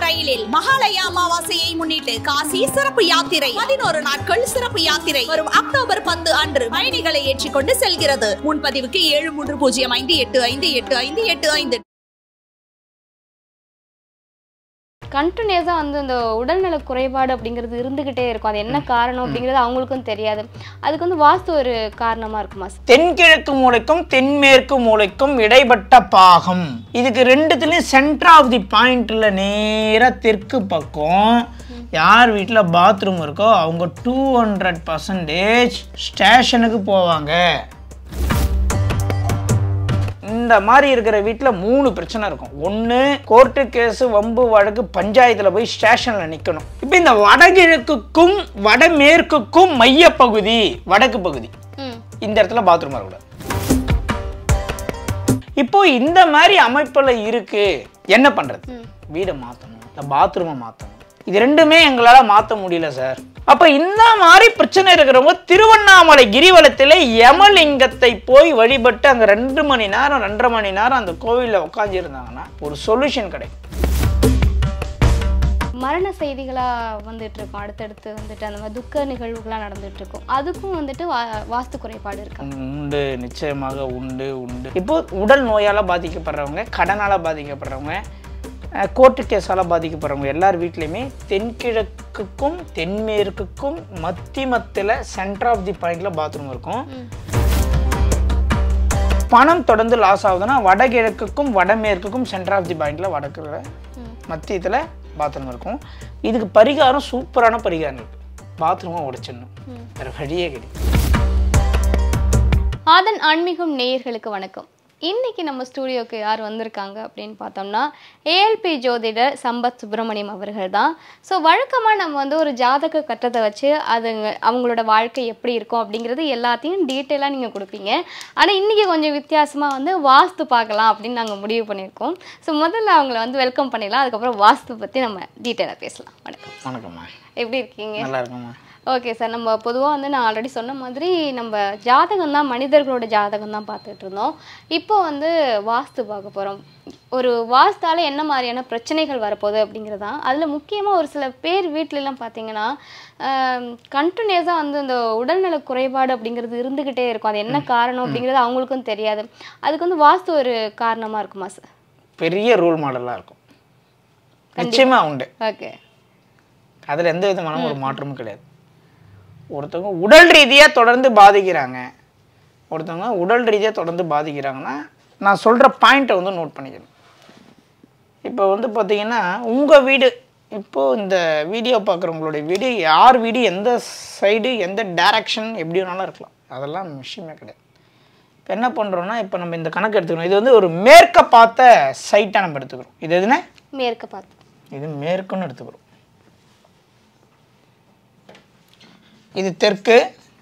ரயிலில் மகாலய அமாவாசையை முன்னிட்டு காசி சிறப்பு யாத்திரை பதினோரு நாட்கள் சிறப்பு யாத்திரை வரும் அக்டோபர் பத்து அன்று பயணிகளை ஏற்றிக்கொண்டு செல்கிறது முன்பதிவுக்கு ஏழு மூன்று பூஜ்ஜியம் ஐந்து எட்டு ஐந்து எட்டு ஐந்து எட்டு ஐந்து கண்டினியூஸாக வந்து இந்த உடல்நல குறைபாடு அப்படிங்கிறது இருந்துக்கிட்டே இருக்கும் அது என்ன காரணம் அப்படிங்கிறது அவங்களுக்கும் தெரியாது அதுக்கு வந்து வாஸ்து ஒரு காரணமாக இருக்குமா சார் தென்கிழக்கு மூலைக்கும் தென்மேற்கு மூலைக்கும் இடைப்பட்ட பாகம் இதுக்கு ரெண்டுத்துலேயும் சென்டர் ஆஃப் தி பாயிண்ட்ல நேராக தெற்கு பக்கம் யார் வீட்டில் பாத்ரூம் இருக்கோ அவங்க டூ ஹண்ட்ரட் பர்சன்டேஜ் ஸ்டேஷனுக்கு போவாங்க இந்த மாதிரி இருக்கிற வீட்டில் மூணு பிரச்சனை இருக்கும் ஒன்று கோர்ட்டு கேஸு வம்பு வழக்கு பஞ்சாயத்தில் போய் ஸ்டேஷனில் நிற்கணும் இப்போ இந்த வடகிழக்குக்கும் வடமேற்குக்கும் மையப்பகுதி வடக்கு பகுதி ம் இந்த இடத்துல பாத்ரூம் வரக்கூடாது இப்போ இந்த மாதிரி அமைப்புல இருக்கு என்ன பண்றது வீடை மாத்தணும் இந்த பாத்ரூமை மாத்தணும் இது ரெண்டுமே எங்களால மாத்த முடியல சார் அப்ப இந்த மாதிரி பிரச்சனை இருக்கிறவங்க திருவண்ணாமலை கிரிவலத்திலே யமலிங்கத்தை போய் வழிபட்டு அங்க ரெண்டு மணி நேரம் ரெண்டரை மணி நேரம் அந்த கோவில்ல உட்காந்து இருந்தாங்கன்னா ஒரு சொல்யூஷன் கிடைக்கும் மரண செய்திகளாக வந்துட்டு இருக்கும் அடுத்தடுத்து வந்துட்டு அந்த மாதிரி துக்க நிகழ்வுகளாக நடந்துட்டு இருக்கும் அதுக்கும் வந்துட்டு வா வாஸ்து குறைபாடு இருக்கா உண்டு நிச்சயமாக உண்டு உண்டு இப்போ உடல் நோயால் பாதிக்கப்படுறவங்க கடனால் பாதிக்கப்படுறவங்க அஹ், கோர்ட்டு கேஸால் பாதிக்கப்படுறவங்க எல்லார் வீட்லேயுமே தென்கிழக்குக்கும் தென்மேற்குக்கும் மத்தி மத்தில் சென்டர் ஆஃப் தி பாயிண்டில் பாத்ரூம் இருக்கும் பணம் தொடர்ந்து லாஸ் ஆகுதுன்னா வடகிழக்குக்கும் வடமேற்குக்கும் சென்டர் ஆஃப் தி பாயிண்டில் வடக்குல மத்தியத்தில் பாத்ரூம் இருக்கும் இதுக்கு பரிகாரம் சூப்பரான பரிகாரம் இருக்குது பாத்ரூமை உடைச்சிடணும் வேறு வழியே கிடையாது ஆதன் ஆன்மீகம் நேயர்களுக்கு வணக்கம் இன்னைக்கு நம்ம ஸ்டூடியோக்கு யார் வந்திருக்காங்க அப்படின்னு பார்த்தோம்னா ஏஎல்பி ஜோதிடர் சம்பத் சுப்பிரமணியம் அவர்கள் தான் ஸோ வழக்கமாக நம்ம வந்து ஒரு ஜாதக கட்டத்தை வச்சு அதுங்க அவங்களோட வாழ்க்கை எப்படி இருக்கும் அப்படிங்கிறது எல்லாத்தையும் டீட்டெயிலாக நீங்கள் கொடுப்பீங்க ஆனால் இன்றைக்கி கொஞ்சம் வித்தியாசமாக வந்து வாஸ்து பார்க்கலாம் அப்படின்னு நாங்கள் முடிவு பண்ணியிருக்கோம் ஸோ முதல்ல அவங்கள வந்து வெல்கம் பண்ணிடலாம் அதுக்கப்புறம் வாஸ்து பற்றி நம்ம டீட்டெயிலாக பேசலாம் வணக்கம் வணக்கம்மா எப்படி இருக்கீங்க நல்லா இருக்கும்மா ஓகே சார் நம்ம பொதுவாக வந்து நான் ஆல்ரெடி சொன்ன மாதிரி நம்ம ஜாதகம் தான் மனிதர்களோட ஜாதகம் தான் பார்த்துட்டு இருந்தோம் இப்போ வந்து வாஸ்து பார்க்க போகிறோம் ஒரு வாஸ்தால என்ன மாதிரியான பிரச்சனைகள் வரப்போகுது அப்படிங்கிறது தான் அதில் முக்கியமாக ஒரு சில பேர் வீட்டிலலாம் பார்த்தீங்கன்னா கண்டினியூஸாக வந்து இந்த உடல்நல குறைபாடு அப்படிங்கிறது இருந்துக்கிட்டே இருக்கும் அது என்ன காரணம் அப்படிங்கிறது அவங்களுக்கும் தெரியாது அதுக்கு வந்து வாஸ்து ஒரு காரணமாக இருக்குமா சார் பெரிய ரோல் மாடலாக இருக்கும் நிச்சயமா உண்டு ஓகே அதில் எந்த விதமான ஒரு மாற்றமும் கிடையாது ஒருத்தவங்க உடல் ரீதியாக தொடர்ந்து பாதிக்கிறாங்க ஒருத்தவங்க உடல் ரீதியாக தொடர்ந்து பாதிக்கிறாங்கன்னா நான் சொல்கிற பாயிண்ட்டை வந்து நோட் பண்ணிக்கணும் இப்போ வந்து பார்த்தீங்கன்னா உங்கள் வீடு இப்போது இந்த வீடியோ பார்க்குறவங்களுடைய வீடு யார் வீடு எந்த சைடு எந்த டைரக்ஷன் எப்படி வேணாலும் இருக்கலாம் அதெல்லாம் விஷயமே கிடையாது இப்போ என்ன பண்ணுறோன்னா இப்போ நம்ம இந்த கணக்கு எடுத்துக்கணும் இது வந்து ஒரு மேற்க பார்த்த சைட்டாக நம்ம எடுத்துக்கிறோம் இது எதுனா மேற்க பார்த்து இது மேற்குன்னு எடுத்துக்கிறோம் இது தெற்கு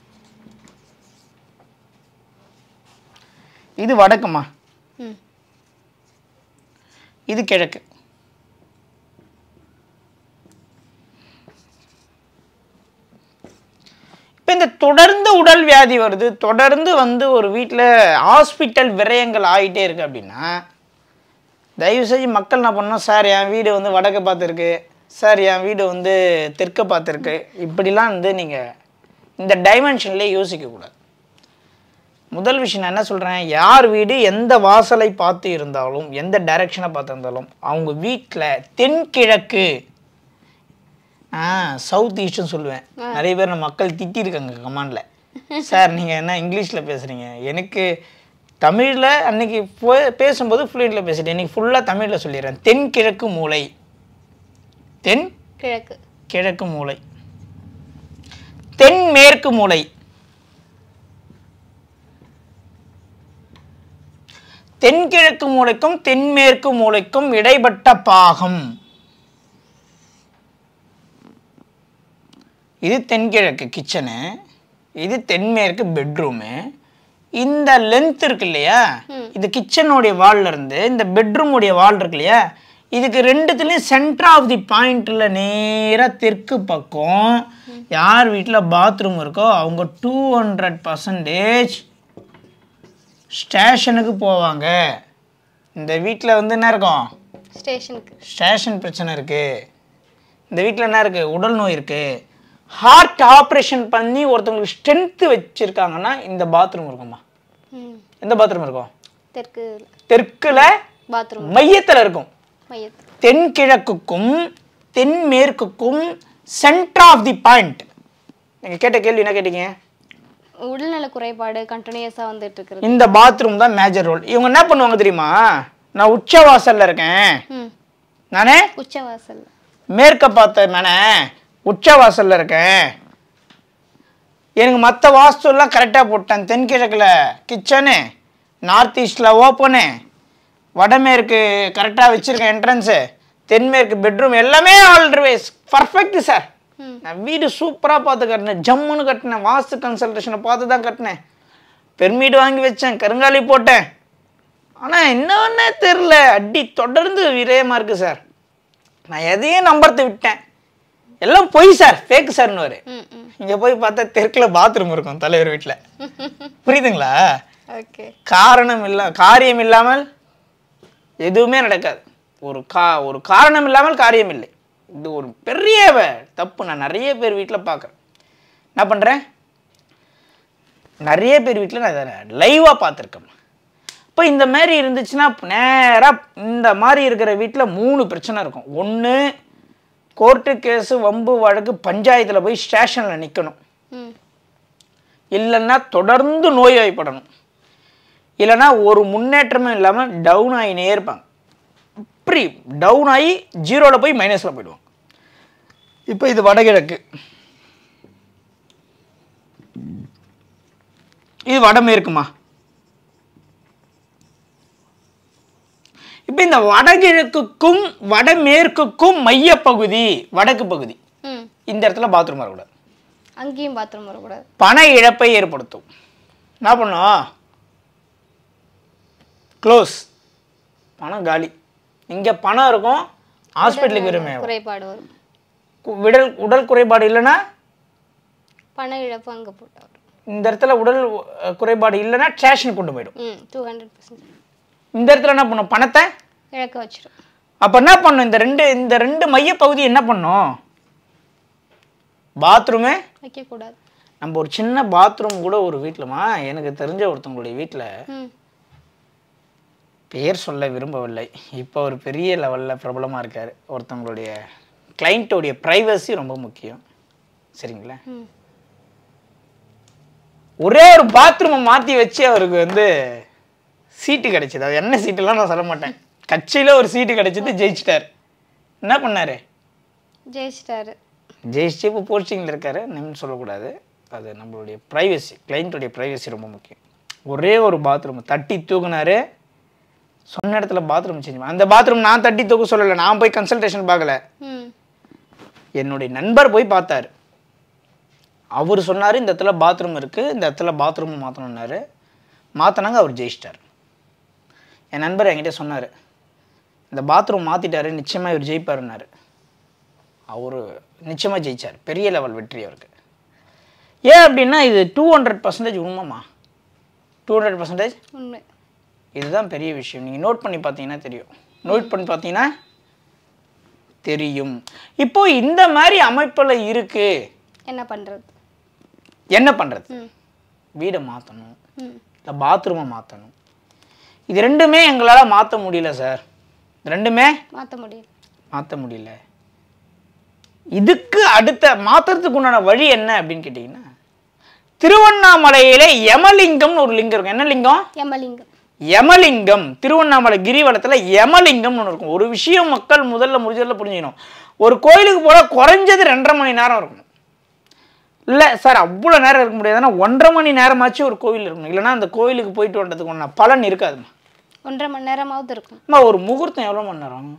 இது வடக்குமா ம் இது கிழக்கு இப்போ இந்த தொடர்ந்து உடல் வியாதி வருது தொடர்ந்து வந்து ஒரு வீட்டில் ஹாஸ்பிட்டல் விரயங்கள் ஆகிட்டே இருக்கு அப்படின்னா தயவு செஞ்சு மக்கள் என்ன பண்ணணும் சார் என் வீடு வந்து வடக்க பார்த்துருக்கு சார் என் வீடு வந்து தெற்க பார்த்துருக்கு இப்படிலாம் வந்து நீங்கள் இந்த டைமென்ஷன்லேயே யோசிக்கக்கூடாது முதல் விஷயம் நான் என்ன சொல்கிறேன் யார் வீடு எந்த வாசலை பார்த்து இருந்தாலும் எந்த டைரக்ஷனை பார்த்து இருந்தாலும் அவங்க வீட்டில் தென்கிழக்கு ஆ சவுத் ஈஸ்ட்னு சொல்லுவேன் நிறைய பேர் நம்ம மக்கள் திட்டிருக்காங்க கமாண்டில் சார் நீங்கள் என்ன இங்கிலீஷில் பேசுகிறீங்க எனக்கு தமிழில் அன்னைக்கு போ- பேசும்போது ஃப்ளூயண்ட்டில் பேசிட்டேன் இன்னைக்கு ஃபுல்லாக தமிழில் சொல்லிடுறேன் தென்கிழக்கு மூலை தென் கிழக்கு கிழக்கு மூலை தென்மேற்கு மூலை தென்கிழக்கு மூலைக்கும் தென்மேற்கு மூலைக்கும் இடைப்பட்ட பாகம் இது தென்கிழக்கு கிச்சனு இது தென்மேற்கு பெட்ரூமு இந்த லென்த் இருக்கு இல்லையா இது கிச்சனுடைய வால்ல இருந்து இந்த பெட்ரூமுடைய வால் இருக்கு இல்லையா இதுக்கு ரெண்டுத்துலேயும் சென்டர் ஆஃப் தி பாயிண்ட்ல நேராக தெற்கு பக்கம் யார் வீட்டில் பாத்ரூம் இருக்கோ அவங்க டூ ஹண்ட்ரட் பர்சன்டேஜ் ஸ்டேஷனுக்கு போவாங்க இந்த வீட்டில் வந்து என்ன இருக்கும் ஸ்டேஷனுக்கு ஸ்டேஷன் பிரச்சனை இருக்கு இந்த வீட்டில் என்ன இருக்கு உடல் நோய் இருக்கு ஹார்ட் ஆப்ரேஷன் பண்ணி ஒருத்தவங்களுக்கு ஸ்ட்ரென்த் வச்சிருக்காங்கன்னா இந்த பாத்ரூம் இருக்குமா ம் எந்த பாத்ரூம் இருக்கும் தெற்கு தெற்குல பாத்ரூம் மையத்தில் இருக்கும் மையத்து தென்கிழக்குக்கும் தென்மேற்குக்கும் சென்டர் ஆஃப் தி பாயிண்ட் நீங்கள் கேட்ட கேள்வி என்ன கேட்டீங்க உடல்நல குறைபாடு கண்டினியூஸாக வந்துட்டு இருக்கிறது இந்த பாத்ரூம் தான் மேஜர் ரோல் இவங்க என்ன பண்ணுவாங்க தெரியுமா நான் உச்சவாசல்ல இருக்கேன் ம் நானே உச்சவாசல் மேற்க பார்த்த மேனே உச்சவாசல்ல இருக்கேன் எனக்கு மற்ற வாஸ்துலாம் கரெக்டாக போட்டேன் தென்கிழக்கில் கிச்சனு நார்த் ஈஸ்டில் ஓப்பனு வடமேற்கு கரெக்டாக வச்சுருக்கேன் என்ட்ரன்ஸு தென்மேற்கு பெட்ரூம் எல்லாமே ஆல்வேஸ் பர்ஃபெக்ட் சார் ம். நான் வீடு சூப்பராக பார்த்து கட்டினேன் ஜம்முன்னு கட்டினேன் வாஸ்து கன்சல்டேஷனை பார்த்து தான் கட்டினேன் பெர்மிட் வாங்கி வச்சேன் கருங்காலி போட்டேன் ஆனால் என்னன்னே தெரில அடி தொடர்ந்து விரயமாக இருக்குது சார் நான் எதையும் நம்புறது விட்டேன் எல்லாம் பொய் சார் ஃபேக் சார்னு வரு ம் ம் இங்கே போய் பார்த்தா தெற்கில் பாத்ரூம் இருக்கும் தலைவர் வீட்டில் புரியுதுங்களா ஓகே காரணம் இல்ல காரியம் இல்லாமல் எதுவுமே நடக்காது ஒரு கா ஒரு காரணம் இல்லாமல் காரியம் இல்லை இது ஒரு பெரிய வ- தப்பு நான் நிறைய பேர் வீட்டில் பார்க்குறேன் என்ன பண்ணுறேன் நிறைய பேர் வீட்டில் நான் இதை லைவாக பார்த்துருக்கேன் இப்போ இந்த மாதிரி இருந்துச்சுன்னா நேராக இந்த மாதிரி இருக்கிற வீட்டில் மூணு பிரச்சனை இருக்கும் ஒன்று கோர்ட்டு கேஸு வம்பு வழக்கு பஞ்சாயத்தில் போய் ஸ்டேஷனில் நிற்கணும் ம் இல்லைன்னா தொடர்ந்து நோய்வாய்ப்படணும் இல்லைன்னா ஒரு முன்னேற்றமும் இல்லாமல் டவுன் ஆகினே இருப்பாங்க இப்படி டவுன் ஆகி ஜீரோவில் போய் மைனஸில் போயிடுவாங்க இப்போ இது வடகிழக்கு இது வடமேற்குமா இப்போ இந்த வடகிழக்குக்கும் வடமேற்குக்கும் மையப்பகுதி வடக்கு பகுதி ம் இந்த இடத்துல பாத்ரூம் வரக்கூடாது அங்கேயும் பாத்ரூம் வரக்கூடாது பண இழப்பை ஏற்படுத்தும் என்ன பண்ணும் க்ளோஸ் பணம் காலி இங்கே பணம் இருக்கும் ஹாஸ்பிட்டலுக்கு வருமே குறைபாடு வரும் உடல் உடல் குறைபாடு இல்லைன்னா பண இழப்பு அங்கே போட்டு வரும் இந்த இடத்துல உடல் அஹ், குறைபாடு இல்லைன்னா ஸ்டேஷனுக்கு கொண்டு போயிடும் ம் டூ ஹண்ட்ரட் பர்சன்ட் இந்த இடத்துல என்ன பண்ணும் பணத்தை இழக்க வச்சிரும் அப்போ என்ன பண்ணும் இந்த ரெண்டு இந்த ரெண்டு மையப்பகுதி என்ன பண்ணும் பாத்ரூமே வைக்கக்கூடாது நம்ம ஒரு சின்ன பாத்ரூம் கூட ஒரு வீட்டிலமா எனக்கு தெரிஞ்ச ஒருத்தவங்களுடைய வீட்டில் ம் பெயர் சொல்ல விரும்பவில்லை இப்போ ஒரு பெரிய லெவலில் பிரபலமாக இருக்கார் ஒருத்தவங்களுடைய கிளைண்ட்டோடைய ப்ரைவசி ரொம்ப முக்கியம் சரிங்களா ம் ஒரே ஒரு பாத்ரூமை மாற்றி வச்சு அவருக்கு வந்து சீட்டு கிடைச்சிது அது என்ன சீட்டுலாம் நான் சொல்ல மாட்டேன் கட்சியில் ஒரு சீட்டு கிடைச்சது ஜெயிச்சிட்டார் என்ன பண்ணார் ஜெயிச்சிட்டாரு ஜெயிச்சு இப்போ போஸ்டிங்கில் இருக்காரு நின்னு சொல்லக்கூடாது அது நம்மளுடைய ப்ரைவசி கிளைண்ட்டுடைய ப்ரைவசி ரொம்ப முக்கியம் ஒரே ஒரு பாத்ரூம் தட்டி தூக்குனாரு சொன்ன இடத்துல பாத்ரூம் சேஞ்ச் பண்ண அந்த பாத்ரூம் நான் தட்டி தூக்க சொல்லலை நான் போய் கன்சல்டேஷன் பார்க்கல ம் என்னுடைய நண்பர் போய் பார்த்தாரு அவர் சொன்னார் இந்த இடத்துல பாத்ரூம் இருக்குது இந்த இடத்துல பாத்ரூம் மாற்றணுன்னாரு மாற்றினாங்க அவர் ஜெயிச்சிட்டார் என் நண்பர் என்கிட்ட சொன்னார் இந்த பாத்ரூம் மாற்றிட்டாரு நிச்சயமாக இவர் ஜெயிப்பாருன்னாரு அவர் நிச்சயமாக ஜெயிச்சார் பெரிய லெவல் வெற்றி அவருக்கு ஏன் அப்படின்னா இது டூ ஹண்ட்ரட் பர்சன்டேஜ் உண்மைமா டூ ஹண்ட்ரட் பர்சன்டேஜ் உண்மை இதுதான் பெரிய விஷயம் நீங்கள் நோட் பண்ணி பார்த்தீங்கன்னா தெரியும் நோட் பண்ணி பார்த்தீங்கன்னா தெரியும் இப்போ இந்த மாதிரி அமைப்பில் இருக்கு என்ன பண்ணுறது என்ன பண்ணுறது ம் வீடை மாற்றணும் ம் இல்லை பாத்ரூமை மாற்றணும் இது ரெண்டுமே எங்களால் மாற்ற முடியல சார் இது ரெண்டுமே மாற்ற முடியல மாற்ற முடியல இதுக்கு அடுத்த மாற்றுறதுக்கு உண்டான வழி என்ன அப்படின்னு கேட்டிங்கன்னா திருவண்ணாமலையில யமலிங்கம்னு ஒரு லிங்கம் இருக்கும் என்ன லிங்கம் யமலிங்கம் யமலிங்கம் திருவண்ணாமலை கிரிவலத்தில் யமலிங்கம்னு ஒன்று இருக்கும் ஒரு விஷயம் மக்கள் முதல்ல முடிஞ்சதில் புரிஞ்சுக்கணும் ஒரு கோயிலுக்கு போல குறைஞ்சது ரெண்டரை மணி நேரம் இருக்கணும் இல்லை சார் அவ்வளோ நேரம் இருக்க முடியாதுன்னா ஒன்றரை மணி நேரமாச்சும் ஒரு கோவில் இருக்கணும் இல்லைன்னா அந்த கோயிலுக்கு போயிட்டு வந்ததுக்கு ஒன்றா பலன் இருக்காதும்மா ஒன்றரை மணி நேரமாவது இருக்கும் அம்மா ஒரு முகூர்த்தம் எவ்வளோ மணி நேரம்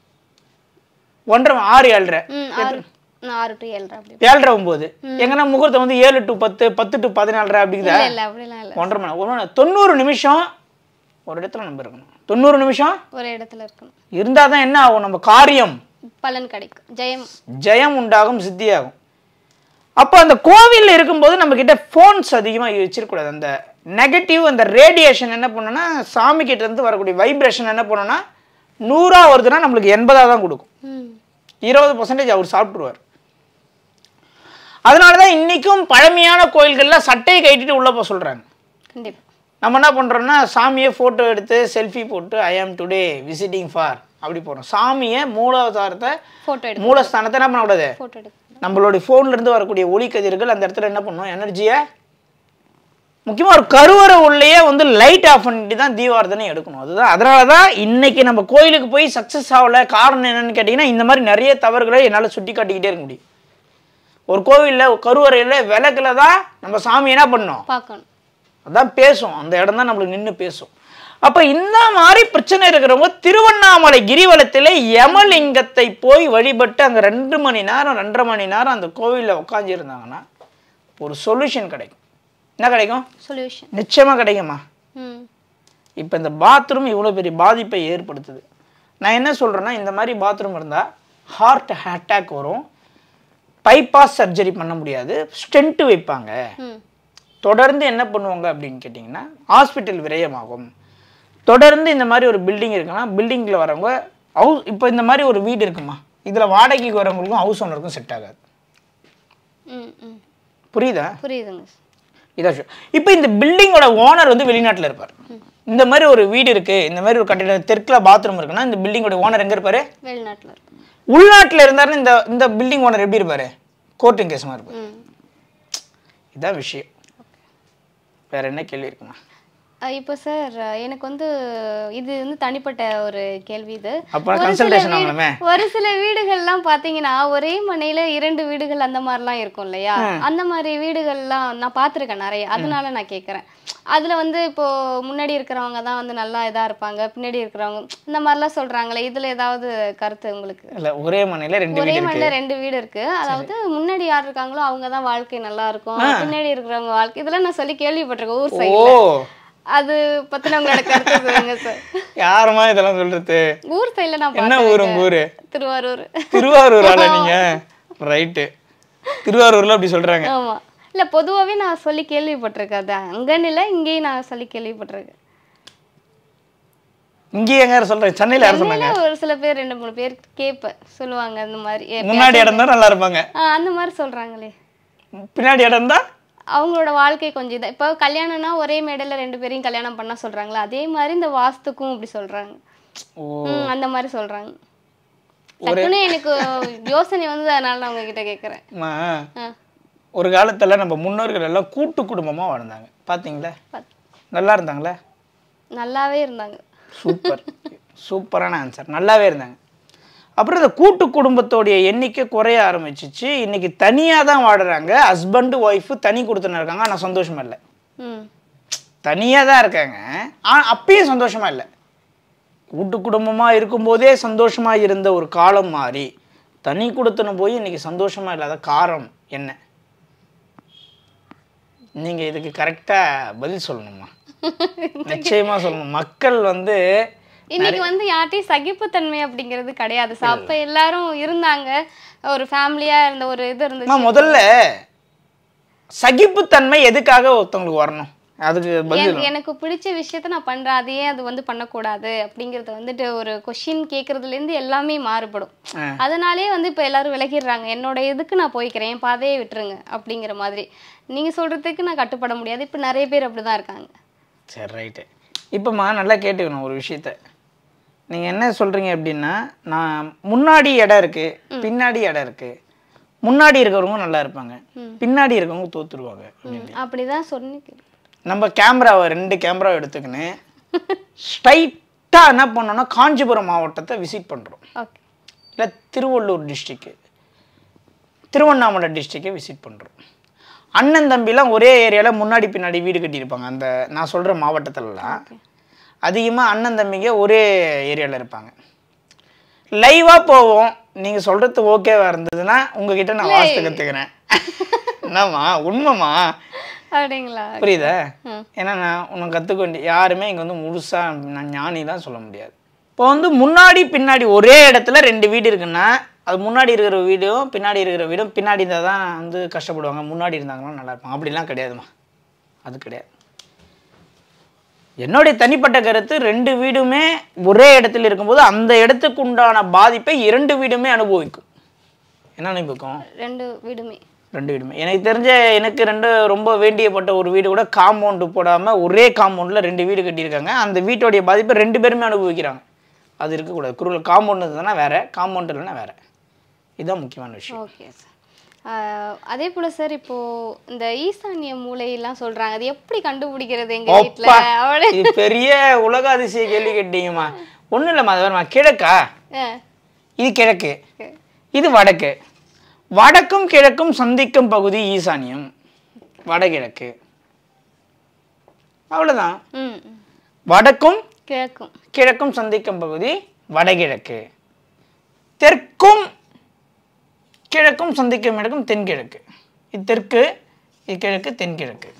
ஒன்றரை ம- ஆறு ஏழரை ம் ஆறு ம், ஆறு டு ஏழரை அப்படி ஏழரை ஒம்பது எங்கன்னா முகூர்த்தம் வந்து ஏழு டு பத்து பத்து டு பதினாலரை அப்படிங்குதா இல்லை இல்லை அப்படிலாம் இல்லை ஒன்றரை மணி நேரம் ஒரு மணி நேரம். தொண்ணூறு நிமிஷம் ஒரு இடத்துல நம்ம இருக்கணும் தொண்ணூறு நிமிஷம் ஒரு இடத்துல இருக்கணும் இருந்தால் தான் என்ன ஆகும் நம்ம காரியம் பலன் கிடைக்கும் ஜெயம் ஜெயம் உண்டாகும் சித்தியாகும் அப்போ அந்த கோவிலில் இருக்கும்போது நம்ம கிட்ட ஃபோன்ஸ் அதிகமாக வச்சிருக்கக்கூடாது அந்த நெகட்டிவ் அந்த ரேடியேஷன் என்ன பண்ணுன்னா சாமி கிட்ட இருந்து வரக்கூடிய வைப்ரேஷன் என்ன பண்ணுன்னா நூறா வருதுன்னா நம்மளுக்கு எண்பதா தான் கொடுக்கும் ம் இருபது பர்சன்டேஜ் அவர் சாப்பிட்ருவார் அதனால தான் இன்றைக்கும் பழமையான கோயில்களில் சட்டையை கட்டிட்டு உள்ளே போக சொல்கிறாங்க கண்டிப்பா நம்ம என்ன பண்ணுறோம்னா சாமியை ஃபோட்டோ எடுத்து செல்ஃபி போட்டு ஐ ஆம் டுடே விசிட்டிங் ஃபார் அப்படி போகிறோம் சாமியை மூலாவதாரத்தை போட்டோ எடு மூலஸ்தானத்தை என்ன பண்ணக்கூடாது போட்டோ எடு நம்மளுடைய phone ல இருந்து வரக்கூடிய ஒளி கதிர்கள் அந்த இடத்துல என்ன பண்ணும் எனர்ஜியை முக்கியமாக ஒரு கருவறை உள்ளேயே வந்து லைட் ஆஃப் பண்ணிட்டு தான் தீபாரதனை எடுக்கணும் அதுதான் அதனால தான் இன்னைக்கு நம்ம கோயிலுக்கு போய் சக்ஸஸ் ஆகல காரணம் என்னன்னு கேட்டிங்கன்னா இந்த மாதிரி நிறைய தவறுகளை என்னால் சுட்டி காட்டிக்கிட்டே இருக்க முடியும் ஒரு கோவிலில் கருவறையில் விளக்குல தான் நம்ம சாமி என்ன பண்ணோம் பார்க்கணும் அதான் பேசும் அந்த இடம் தான் நம்மளுக்கு நின்று பேசும் அப்ப இந்த மாதிரி பிரச்சனை இருக்கிறவங்க திருவண்ணாமலை கிரிவலத்திலே யமலிங்கத்தை போய் வழிபட்டு அங்க ரெண்டு மணி நேரம் ரெண்டரை மணி நேரம் அந்த கோவில்ல உட்காந்துருந்தாங்கன்னா ஒரு சொல்யூஷன் கிடைக்கும் என்ன கிடைக்கும் சொல்யூஷன் நிச்சயமா கிடைக்குமா ம் இப்போ இந்த பாத்ரூம் இவ்வளோ பெரிய பாதிப்பை ஏற்படுத்துது நான் என்ன சொல்கிறேன்னா இந்த மாதிரி பாத்ரூம் இருந்தால் ஹார்ட் அட்டாக் வரும் பைபாஸ் சர்ஜரி பண்ண முடியாது ஸ்டென்ட் வைப்பாங்க ம் தொடர்ந்து என்ன பண்ணுவாங்க அப்படின்னு கேட்டிங்கன்னா ஹாஸ்பிட்டல் விரயமாகும் தொடர்ந்து இந்த மாதிரி ஒரு பில்டிங் இருக்குன்னா பில்டிங்கில் வரவங்க ஹவுஸ் இப்போ இந்த மாதிரி ஒரு வீடு இருக்குமா இதில் வாடகைக்கு வரவங்களுக்கும் ஹவுஸ் ஓனருக்கும் செட் ஆகாது ம் ம் புரியுதா புரியுதுங்க இதான் விஷயம் இப்போ இந்த பில்டிங்கோட ஓனர் வந்து வெளிநாட்டில் இருப்பார் இந்த மாதிரி ஒரு வீடு இருக்குது இந்த மாதிரி ஒரு கட்டிட தெற்கில் பாத்ரூம் இருக்குன்னா இந்த பில்டிங்கோட ஓனர் எங்கே இருப்பார் வெளிநாட்டில் இருக்கு உள்நாட்டில் இருந்தாருன்னா இந்த இந்த பில்டிங் ஓனர் எப்படி இருப்பார் கோர்ட்டிங் கேஸ் மாதிரி இருப்பார் ம் இதான் விஷயம் வேற என்ன கேள்வி இருக்குமா அஹ் இப்போ சார் எனக்கு வந்து இது வந்து தனிப்பட்ட ஒரு கேள்வி இது அப்ப ஒரு சில consultation வீடு- ஆகணுமே. ஒரு சில வீடுகள்லாம் பாத்தீங்கன்னா ஒரே மனையில இரண்டு வீடுகள் அந்த மாதிரிலாம் இருக்கும் இல்லையா அந்த மாதிரி வீடுகள்லாம் நான் பார்த்திருக்கேன் நிறைய அதனால நான் கேட்குறேன் அதுல வந்து இப்போ முன்னாடி இருக்கிறவங்க தான் வந்து நல்லா இதா இருப்பாங்க பின்னாடி இருக்கிறவங்க இந்த மாதிரிலாம் சொல்றாங்களே இதுல ஏதாவது கருத்து உங்களுக்கு இல்லை ஒரே மனையில் ரெண்டு ஒரே வீடு இருக்கு மண்ணில் ரெண்டு வீடு இருக்கு அதாவது முன்னாடி யார் இருக்காங்களோ அவங்க தான் வாழ்க்கை நல்லா இருக்கும் பின்னாடி இருக்கிறவங்க வாழ்க்கை இதெல்லாம் நான் சொல்லி கேள்விப்பட்டிருக்கேன் ஊர் ஓ சைடுல அது பத்தின உங்களோட கருத்து சொல்லுங்க சார் யாருமா இதெல்லாம் சொல்றது ஊர் சைடுல நான் என்ன பார்த்தேன் ஊர் உங்க ஊரு திருவாரூர் திருவாரூரால நீங்க ரைட்டு திருவாரூர்ல அப்படி சொல்றாங்க ஆமா இல்ல பொதுவாவே நான் சொல்லி கேள்விப்பட்டிருக்கேன் அது அங்கன்னு இல்ல இங்கேயும் நான் சொல்லி கேள்விப்பட்டிருக்கேன் இங்கேயே எங்க யார் சொல்றாங்க சென்னையில யார் சொன்னாங்க சென்னையில ஒரு சில பேர் ரெண்டு மூணு பேர் கேட்பேன் சொல்லுவாங்க அந்த மாதிரி ஏ, முன்னாடி இடம் தான் நல்லா இருப்பாங்க ஆ, அந்த மாதிரி சொல்றாங்களே பின்னாடி இடம் தான் அவங்களோட வாழ்க்கை கொஞ்சம் இதாக இப்போ கல்யாணம்னா ஒரே மேடையில் ரெண்டு பேரையும் கல்யாணம் பண்ண சொல்றாங்களா அதே மாதிரி இந்த வாஸ்துக்கும் இப்படி சொல்றாங்க ஓ ம், அந்த மாதிரி சொல்றாங்க டக்குன்னு எனக்கு யோசனை வந்து அதனால நான் உங்ககிட்ட கேட்குறேன் அம்மா, ஒரு காலத்துல நம்ம முன்னோர்கள் எல்லாம் கூட்டு குடும்பமா வாழ்ந்தாங்க பாத்தீங்களா நல்லா இருந்தாங்களே நல்லாவே இருந்தாங்க சூப்பர் சூப்பரான ஆன்சர் நல்லாவே இருந்தாங்க அப்புறம் இந்த கூட்டு குடும்பத்தோடைய எண்ணிக்கை குறைய ஆரம்பிச்சிச்சு இன்னைக்கு தனியாக தான் வாடுறாங்க ஹஸ்பண்டு ஒய்ஃபு தனி கொடுத்துன்னு இருக்காங்க ஆனால் சந்தோஷமா இல்லை ம் தனியாக தான் இருக்காங்க ஆனால் அப்பயும் சந்தோஷமா இல்லை கூட்டு குடும்பமாக இருக்கும்போதே சந்தோஷமா இருந்த ஒரு காலம் மாறி தனி கொடுத்துன்னு போய் இன்னைக்கு சந்தோஷமா இல்லாத காரணம் என்ன நீங்க இதுக்கு கரெக்டா பதில் சொல்லணுமா நிச்சயமா சொல்லணும் மக்கள் வந்து இன்னைக்கு வந்து யார்ட்டையும் சகிப்புத்தன்மை அப்படிங்கிறது கிடையாது So, அப்ப எல்லாரும் இருந்தாங்க ஒரு ஃபேமிலியா இருந்த ஒரு இது அம்மா இருந்துச்சு முதல்ல சகிப்புத்தன்மை எதுக்காக ஒருத்தவங்களுக்கு வரணும் அதுக்கு பதில் என்- எனக்கு பிடிச்ச விஷயத்த நான் பண்றேன் அதையே அது வந்து பண்ணக்கூடாது அப்படிங்கறது வந்துட்டு ஒரு கொஷின் கேட்கறதுல இருந்து எல்லாமே மாறுபடும் ஆ. அதனாலே வந்து இப்ப எல்லாரும் விலகிடுறாங்க என்னோட இதுக்கு நான் போய்க்கிறேன் என் பாதையை விட்டுருங்க அப்படிங்கிற மாதிரி நீங்க சொல்றதுக்கு நான் கட்டுப்பட முடியாது இப்ப நிறைய பேர் அப்படிதான் இருக்காங்க சரி ரைட்டு இப்போம்மா நல்லா கேட்டுக்கணும் ஒரு விஷயத்த நீங்கள் என்ன சொல்கிறீங்க அப்படின்னா நான் முன்னாடி இடம் இருக்குது பின்னாடி இடம் இருக்குது முன்னாடி இருக்கிறவங்க நல்லா இருப்பாங்க பின்னாடி இருக்கவங்க தோத்துருவாங்க ம், அப்படிதான் சொன்னி நம்ம கேமராவை ரெண்டு கேமரா எடுத்துக்கின்னு ஸ்ட்ரைட்டாக என்ன பண்ணோம்னா காஞ்சிபுரம் மாவட்டத்தை விசிட் பண்ணுறோம் ஓகே இல்லை திருவள்ளூர் டிஸ்ட்ரிக்கு திருவண்ணாமலை டிஸ்ட்ரிக்கை விசிட் பண்ணுறோம் அண்ணன் தம்பிலாம் ஒரே ஏரியாவில் முன்னாடி பின்னாடி வீடு கட்டியிருப்பாங்க அந்த நான் சொல்கிற மாவட்டத்திலலாம் அதிகமாக அண்ணன் தம்பிங்க ஒரே ஏரியாவில் இருப்பாங்க லைவாக போவோம் நீங்கள் சொல்கிறது ஓகேவா இருந்ததுன்னா உங்ககிட்ட நான் வாஸ்து கற்றுக்கிறேன் என்னம்மா உண்மைம்மா அப்படிங்களா புரியுதா ஏன்னா நான் உனக்கு கற்றுக்க வேண்டிய யாருமே இங்கே வந்து முழுசாக நான் ஞானிலாம் சொல்ல முடியாது இப்போ வந்து முன்னாடி பின்னாடி ஒரே இடத்துல ரெண்டு வீடு இருக்குன்னா அது முன்னாடி இருக்கிற வீடும் பின்னாடி இருக்கிற வீடும் பின்னாடி இருந்தால் தான் வந்து கஷ்டப்படுவாங்க முன்னாடி இருந்தாங்கன்னா நல்லா இருப்பாங்க அப்படிலாம் கிடையாதுமா அது கிடையாது என்னுடைய தனிப்பட்ட கருத்து ரெண்டு வீடுமே ஒரே இடத்துல இருக்கும்போது அந்த இடத்துக்கு உண்டான பாதிப்பை இரண்டு வீடுமே அனுபவிக்கும் என்ன அனுபவிக்கும் ரெண்டு வீடுமே ரெண்டு வீடுமே எனக்கு தெரிஞ்ச எனக்கு ரெண்டு ரொம்ப வேண்டியப்பட்ட ஒரு வீடு கூட காம்பவுண்டு போடாமல் ஒரே காம்பவுண்டில் ரெண்டு வீடு கட்டியிருக்காங்க அந்த வீட்டோடைய பாதிப்பை ரெண்டு பேருமே அனுபவிக்கிறாங்க அது இருக்கக்கூடாது குருவில் காம்பவுண்ட் இருந்ததுன்னா வேற காம்பவுண்ட் இல்லைன்னா வேற இதுதான் முக்கியமான விஷயம் ஓகே சார் அதே போல சார் இப்போ இந்த ஈசானிய மூளையெல்லாம் சொல்றாங்க அது எப்படி கண்டுபிடிக்கிறது எங்க வீட்ல அப்பா, அவளே இது பெரிய உலக அதிசய கேள்வி கேட்டீங்கம்மா ஒன்றும் இல்லைம்மா அது வேணுமா கிழக்கா ஆ, இது கிழக்கு okay. இது வடக்கு வடக்கும் கிழக்கும் சந்திக்கும் பகுதி ஈசானியம் வடகிழக்கு அவ்வளவுதான் ம் ம். வடக்கும் கிழக்கும் கிழக்கும் சந்திக்கும் பகுதி வடகிழக்கு தெற்கும் கிழக்கும் சந்திக்கும் இடக்கும் தென்கிழக்கு இது தெற்கு இது கிழக்கு தென்கிழக்கு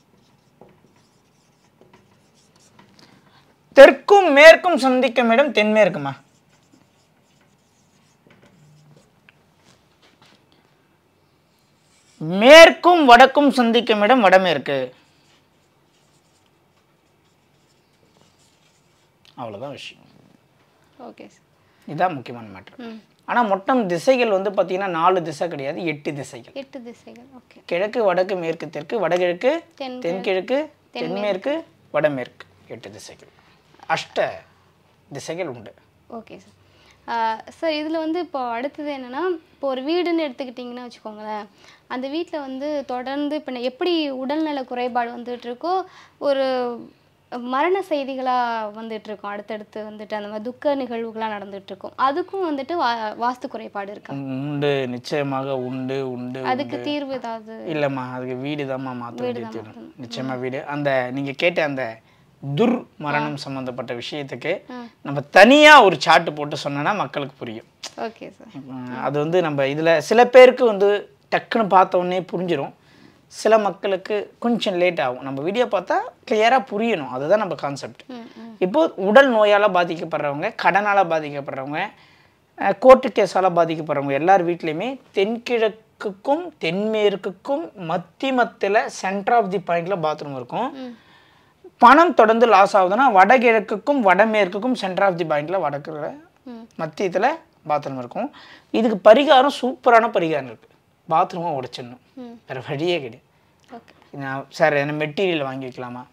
தெற்கும் மேற்கும் சந்திக்கும் இடம் தென்மேற்குமா மேற்கும் வடக்கும் சந்திக்கும் இடம் வடமேற்கு அவ்வளவுதான் விஷயம் ஓகே சார் இதான் முக்கியமான மேட்ரு ம் ஆனால் மொத்தம் திசைகள் வந்து பார்த்தீங்கன்னா நாலு திசை கிடையாது எட்டு திசைகள் எட்டு திசைகள் ஓகே கிழக்கு வடக்கு மேற்கு தெற்கு வடகிழக்கு தென் தென்கிழக்கு தென்மேற்கு வடமேற்கு எட்டு திசைகள் அஷ்ட திசைகள் உண்டு ஓகே சார் சார் இதில் வந்து இப்போ அடுத்தது என்னன்னா இப்போ ஒரு வீடுன்னு எடுத்துக்கிட்டிங்கன்னா வச்சுக்கோங்களேன் அந்த வீட்டில் வந்து தொடர்ந்து இப்போ நான் எப்படி உடல்நல குறைபாடு வந்துட்டு இருக்கோ ஒரு மரண செய்திகளாக வந்துட்டு இருக்கும் அடுத்தடுத்து வந்துட்டு அந்த மாதிரி துக்க நிகழ்வுகளாக நடந்துட்டு இருக்கும் அதுக்கும் வந்துட்டு வா வாஸ்து குறைபாடு இருக்கா உண்டு நிச்சயமாக உண்டு உண்டு அதுக்கு தீர்வு ஏதாவது இல்லைம்மா அதுக்கு வீடு தான்மா மாற்ற வேண்டியது தீரும். நிச்சயமா வீடு அந்த நீங்கள் கேட்ட அந்த துர் மரணம் சம்மந்தப்பட்ட விஷயத்துக்கு நம்ம தனியாக ஒரு சாட்டு போட்டு சொன்னோன்னா மக்களுக்கு புரியும் ஓகே சார் உம், அது வந்து நம்ம இதில் சில பேருக்கு வந்து டக்குன்னு பார்த்த உடனே புரிஞ்சிடும் சில மக்களுக்கு கொஞ்சம் லேட் ஆகும் நம்ம வீடியோ பார்த்தா கிளியராக புரியணும் அதுதான் நம்ம கான்செப்ட் ம் ம் இப்போ உடல் நோயால் பாதிக்கப்படுறவங்க கடனால் பாதிக்கப்படுறவங்க அஹ், கோர்ட்டு கேஸால் பாதிக்கப்படுறவங்க எல்லார் வீட்லேயுமே தென்கிழக்குக்கும் தென்மேற்குக்கும் மத்தி மத்தியில் சென்டர் ஆஃப் தி பாயிண்டில் பாத்ரூம் இருக்கும் பணம் தொடர்ந்து லாஸ் ஆகுதுன்னா வடகிழக்குக்கும் வடமேற்குக்கும் சென்டர் ஆஃப் தி பாயிண்டில் வடக்குல மத்தியத்தில் பாத்ரூம் இருக்கும் இதுக்கு பரிகாரம் சூப்பரான பரிகாரம் இருக்குது பாத்ரூமை உடைச்சிடணும் வேறு வழியே கிடையாது ஓகே நான் சார் என்ன மெட்டீரியல் வாங்கி வைக்கலாமா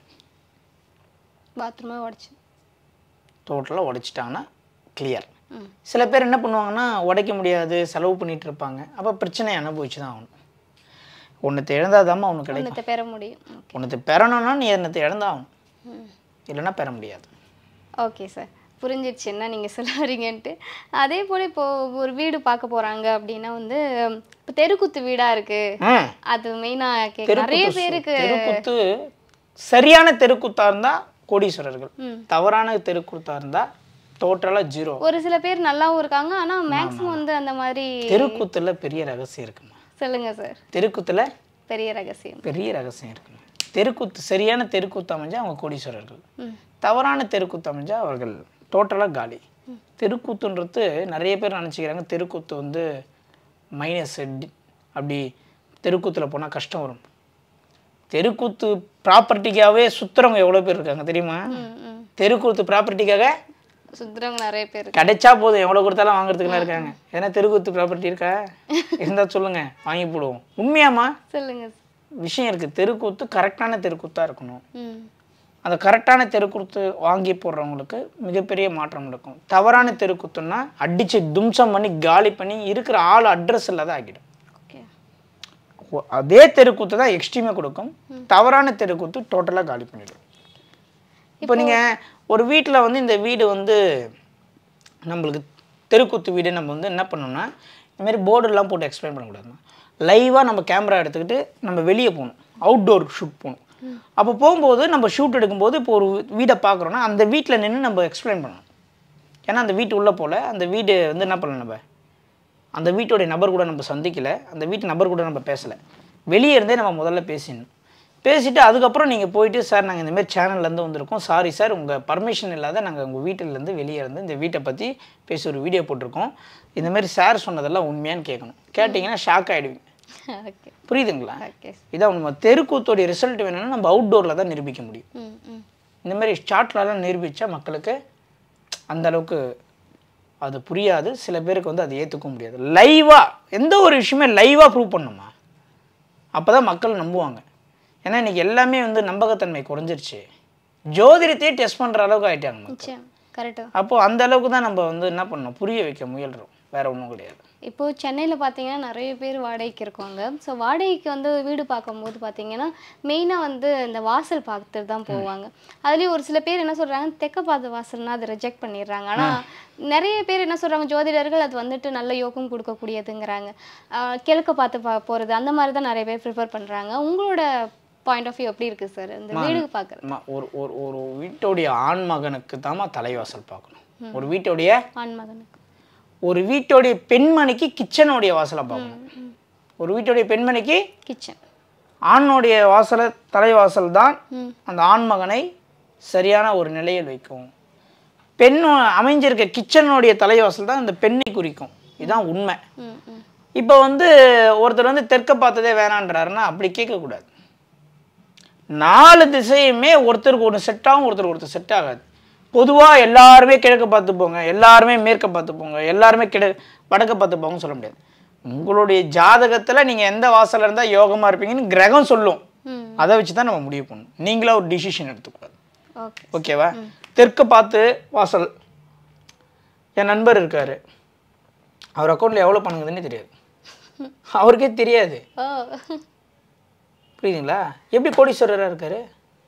பாத்ரூமே உடச்சி டோட்டலாக உடைச்சிட்டாங்கன்னா கிளியர் ம் சில பேர் என்ன பண்ணுவாங்கன்னா உடைக்க முடியாது செலவு பண்ணிட்டு இருப்பாங்க அப்போ பிரச்சனையை அனுபவிச்சு தான் ஆகணும் ஒன்றத்தை இழந்தாதாம்மா ஒன்று கிடைக்கும் ஒன்றத்தை பெற முடியும் ஒன்றத்தை பெறணும்னா நீ என்னத்தை இழந்தாகணும் ம் இல்லைன்னா பெற முடியாது ஓகே சார் புரிஞ்சிடுச்சு என்ன நீங்கள் சொல்ல வரீங்கன்ட்டு அதே போல் இப்போ ஒரு வீடு பார்க்க போகிறாங்க அப்படின்னா வந்து இப்போ தெருக்குத்து வீடாக இருக்குது ஆ அது மெயினாக கேட்க நிறைய தெருக்குத்து பேருக்கு தெருக்குத்து சரியான தெருக்குத்தா இருந்தால் கோடீஸ்வரர்கள் ம். தவறான தெருக்குத்தா இருந்தால் டோட்டலாக ஜீரோ ஒரு சில பேர் நல்லாவும் இருக்காங்க ஆனால் மேக்ஸிமம் வந்து அந்த மாதிரி தெருக்குத்துல பெரிய ரகசியம் இருக்குமா சொல்லுங்க சார் தெருக்குத்துல பெரிய ரகசியம் பெரிய ரகசியம் இருக்குங்க தெருக்குத்து சரியான தெருக்குத்து அமைஞ்சா அவங்க கோடீஸ்வரர்கள் ம் தவறான தெருக்குத்து அமைஞ்சா அவர்கள் டோட்டலாக காலி தெருக்கூத்துன்றது நிறைய பேர் நினச்சிக்கிறாங்க தெருக்கூத்து வந்து மைனஸ் அப்படி தெருக்கூத்தில் போனால் கஷ்டம் வரும் தெருக்கூத்து ப்ராப்பர்ட்டிக்காகவே சுற்றுறவங்க எவ்வளோ பேர் இருக்காங்க தெரியுமா ம் ம் தெருக்கூத்து ப்ராப்பர்ட்டிக்காக சுத்துறவங்க நிறைய பேர் இருக்கு. கிடைச்சா போதும் எவ்வளோ கொடுத்தாலும் வாங்குறதுக்குலாம் இருக்காங்க ஏன்னா தெருக்கூத்து ப்ராப்பர்ட்டி இருக்கா இருந்தால் சொல்லுங்க வாங்கி போடுவோம் உண்மையாம்மா சொல்லுங்க விஷயம் இருக்குது தெருக்கூத்து கரெக்டான தெருக்கூத்தாக இருக்கணும் ம் அந்த கரெக்டான தெருக்கூத்து வாங்கி போடுறவங்களுக்கு மிகப்பெரிய மாற்றம் இருக்கும் தவறான தெருக்கூத்துன்னா அடித்து தும்சம் பண்ணி காலி பண்ணி இருக்கிற ஆள் அட்ரஸ் இல்லாத ஆக்கிடும் ஓகே ஓ- அதே தெருக்கூத்து தான் எக்ஸ்ட்ரீமே கொடுக்கும் தவறான தெருக்கூத்து டோட்டலாக காலி பண்ணிடும் இப்போ நீங்கள் ஒரு வீட்டில் வந்து இந்த வீடு வந்து நம்மளுக்கு தெருக்கூத்து வீடு நம்ம வந்து என்ன பண்ணோம்னா இந்த மாதிரி போர்டெல்லாம் போட்டு எக்ஸ்பிளைன் பண்ணக்கூடாதுமா லைவாக நம்ம கேமரா எடுத்துக்கிட்டு நம்ம வெளியே போகணும் அவுட்டோர் ஷூட் போகணும் அப்போ போகும்போது நம்ம ஷூட் எடுக்கும்போது இப்போ ஒரு வீடை பார்க்குறோன்னா அந்த வீட்டில் நின்று நம்ம எக்ஸ்பிளைன் பண்ணணும் ஏன்னா அந்த வீட்டு உள்ளே போல அந்த வீடு வந்து என்ன பண்ணலாம் நம்ம அந்த வீட்டுடைய நபர் கூட நம்ம சந்திக்கல அந்த வீட்டு நபர் கூட நம்ம பேசலை வெளியே இருந்தே நம்ம முதல்ல பேசிடணும் பேசிட்டு அதுக்கப்புறம் நீங்கள் போயிட்டு சார் நாங்கள் இந்த மாதிரி சேனல்லேருந்து வந்திருக்கோம் சாரி சார் உங்கள் பர்மிஷன் இல்லாத நாங்கள் உங்கள் வீட்டிலேருந்து வெளியே இருந்து இந்த வீட்டை பற்றி பேசி ஒரு வீடியோ போட்டிருக்கோம் இந்த மாதிரி சார் சொன்னதெல்லாம் உண்மையான்னு கேட்கணும் கேட்டிங்கன்னா ஷாக் ஆகிடுவீங்க ஓகே புரியுதுங்களா ஓகே இதான் நம்ம தெருக்கூத்தோடைய ரிசல்ட் வேணும்னா நம்ம அவுட்டோரில் தான் நிரூபிக்க முடியும் ம் ம் இந்த மாதிரி சார்ட்லலாம் நிரூபித்தா மக்களுக்கு அந்த அளவுக்கு அது புரியாது சில பேருக்கு வந்து அதை ஏற்றுக்க முடியாது லைவாக எந்த ஒரு விஷயமே லைவாக ப்ரூவ் பண்ணுமா அப்போ தான் மக்கள் நம்புவாங்க ஏன்னா இன்றைக்கி எல்லாமே வந்து நம்பகத்தன்மை குறைஞ்சிருச்சு ஜோதிடத்தையே டெஸ்ட் பண்ணுற அளவுக்கு ஆயிட்டாங்க மக்கள் நிச்சயம் கரெக்டு அப்போது அந்த அளவுக்கு தான் நம்ம வந்து என்ன பண்ணோம் புரிய வைக்க முயல்றோம் வேற ஒன்றும் கிடையாது இப்போ சென்னையில் பார்த்தீங்கன்னா நிறைய பேர் வாடகைக்கு இருக்காங்க ஸோ வாடகைக்கு வந்து வீடு பார்க்கும்போது பார்த்தீங்கன்னா மெயினாக வந்து இந்த வாசல் பார்த்துட்டு தான் போவாங்க அதுலேயும் ஒரு சில பேர் என்ன சொல்கிறாங்க தெக்க பார்த்த வாசல்னா அதை ரிஜெக்ட் பண்ணிடுறாங்க ஆனால் நிறைய பேர் என்ன சொல்கிறாங்க ஜோதிடர்கள் அது வந்துட்டு நல்ல யோகம் கொடுக்கக்கூடியதுங்கிறாங்க ஆஹ் கிழக்க பார்த்து பா போகிறது அந்த மாதிரி தான் நிறைய பேர் ப்ரிஃபர் பண்ணுறாங்க உங்களோட பாயிண்ட் ஆஃப் வியூ எப்படி இருக்குது சார் இந்த வீடு பார்க்குறது அம்மா, ஒரு ஒரு ஒரு வீட்டோடைய ஆண் மகனுக்கு தாம்மா தலைவாசல் பார்க்கணும் ஒரு வீட்டோடைய ஆண்மகனுக்கு ஒரு வீட்டோடைய பெண்மணிக்கு கிச்சனுடைய வாசலை பார்க்கணும் ஒரு வீட்டுடைய பெண்மணிக்கு கிச்சன் ஆணுடைய வாசலை தலைவாசல் தான் ம். அந்த ஆண்மகனை சரியான ஒரு நிலையில் வைக்கும் பெண் அமைஞ்சிருக்க கிச்சனுடைய தலைவாசல் தான் அந்த பெண்ணை குறிக்கும் இதுதான் உண்மை ம் ம் இப்போ வந்து ஒருத்தர் வந்து தெற்க பார்த்ததே வேணான்றாருன்னா அப்படி கேட்கக்கூடாது நாலு திசையுமே ஒருத்தருக்கு ஒன்று செட் ஆகும் ஒருத்தருக்கு ஒருத்தர் செட் ஆகாது பொதுவாக எல்லாருமே கிழக்க பார்த்து போங்க எல்லாருமே மேற்க பார்த்து போங்க எல்லாருமே கிட வடக்க பார்த்து போங்கன்னு சொல்ல முடியாது உங்களுடைய ஜாதகத்தில் நீங்கள் எந்த வாசலில் இருந்தால் யோகமாக இருப்பீங்கன்னு கிரகம் சொல்லும் ம் அதை வச்சு தான் நம்ம முடிவு பண்ணணும் நீங்களா ஒரு டிசிஷன் எடுத்துக்கூடாது ஓகே ஓகேவா தெற்கு பார்த்து வாசல் என் நண்பர் இருக்காரு அவர் அக்கௌண்ட்டில் எவ்வளோ பணங்குதுன்னே தெரியாது அவருக்கே தெரியாது ஓ புரியுதுங்களா எப்படி கோடீஸ்வரராக இருக்காரு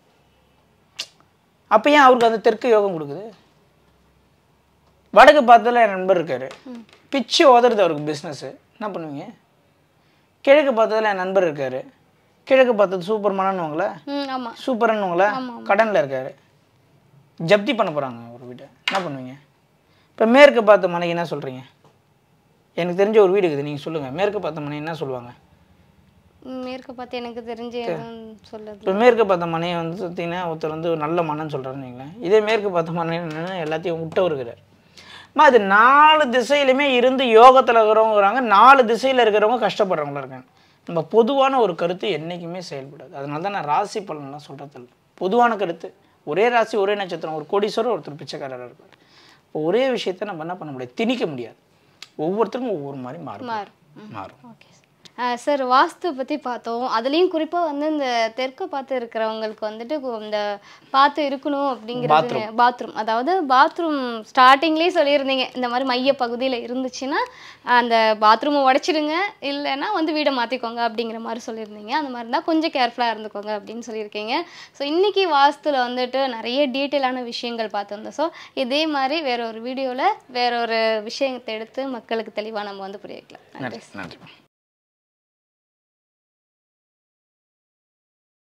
அப்போ ஏன் அவருக்கு அந்த தெற்கு யோகம் கொடுக்குது வடக்கு பார்த்ததுல என் நண்பர் இருக்காரு பிச்சு உதறது அவருக்கு பிஸ்னஸ்ஸு என்ன பண்ணுவீங்க கிழக்கு பார்த்ததுல என் நண்பர் இருக்காரு கிழக்கு பார்த்தது சூப்பர் மனன்னுவாங்களே ம் ஆமாம் சூப்பர்னுங்களா கடனில் இருக்காரு ஜப்தி பண்ண போகிறாங்க ஒரு வீட்டை என்ன பண்ணுவீங்க இப்போ மேற்கு பார்த்த மனைக்கு என்ன சொல்கிறீங்க எனக்கு தெரிஞ்ச ஒரு வீடு இருக்குது நீங்கள் சொல்லுங்கள் மேற்கு பார்த்த மனை என்ன சொல்லுவாங்க மேற்க பார்த்து எனக்கு தெரிஞ்சு எதுவும் சொல்லுது இப்போ மேற்கு பார்த்த மனையை வந்து பார்த்தீங்கன்னா ஒருத்தர் வந்து ஒரு நல்ல மனன்னு சொல்கிறாருன்னு வைங்களேன் இதே மேற்கு பார்த்த மனை என்னன்னா எல்லாத்தையும் விட்டவர் இருக்கிறார் அம்மா அது நாலு திசையிலுமே இருந்து யோகத்தில் இருக்கிறவங்கிறாங்க நாலு திசையில் இருக்கிறவங்க கஷ்டப்படுறவங்களா இருக்காங்க நம்ம பொதுவான ஒரு கருத்து என்றைக்குமே செயல்படாது அதனால தான் நான் ராசி பலன்லாம் சொல்கிறது இல்லை பொதுவான கருத்து ஒரே ராசி ஒரே நட்சத்திரம் ஒரு கோடீஸ்வரர் ஒருத்தர் பிச்சைக்காரராக இருப்பார் இப்போ ஒரே விஷயத்தை நம்ம என்ன பண்ண முடியாது திணிக்க முடியாது ஒவ்வொருத்தருக்கும் ஒவ்வொரு மாதிரி மாறும் மாறும் மாறும் ஓகே சார் வாஸ்து பற்றி பார்த்தோம் அதுலேயும் குறிப்பாக வந்து இந்த தெற்கு பார்த்து இருக்கிறவங்களுக்கு வந்துட்டு கு- இந்த பார்த்து இருக்கணும் அப்படிங்கிறது பாத்ரூம் அதாவது பாத்ரூம் ஸ்டார்டிங்லேயே சொல்லியிருந்தீங்க இந்த மாதிரி மைய பகுதியில் இருந்துச்சுன்னா அந்த பாத்ரூமை உடைச்சிடுங்க இல்லைன்னா வந்து வீடை மாற்றிக்கோங்க அப்படிங்கிற மாதிரி சொல்லியிருந்தீங்க அந்த மாதிரி தான் கொஞ்சம் கேர்ஃபுல்லாக இருந்துக்கோங்க அப்படின்னு சொல்லியிருக்கீங்க ஸோ இன்றைக்கி வாஸ்துல வந்துட்டு நிறைய டீட்டெயிலான விஷயங்கள் பார்த்துருந்தோம் ஸோ இதே மாதிரி வேற ஒரு வீடியோவில் வேற ஒரு விஷயத்தை எடுத்து மக்களுக்கு தெளிவாக நம்ம வந்து புரிய வைக்கலாம் நன்றி நன்றி நன்றி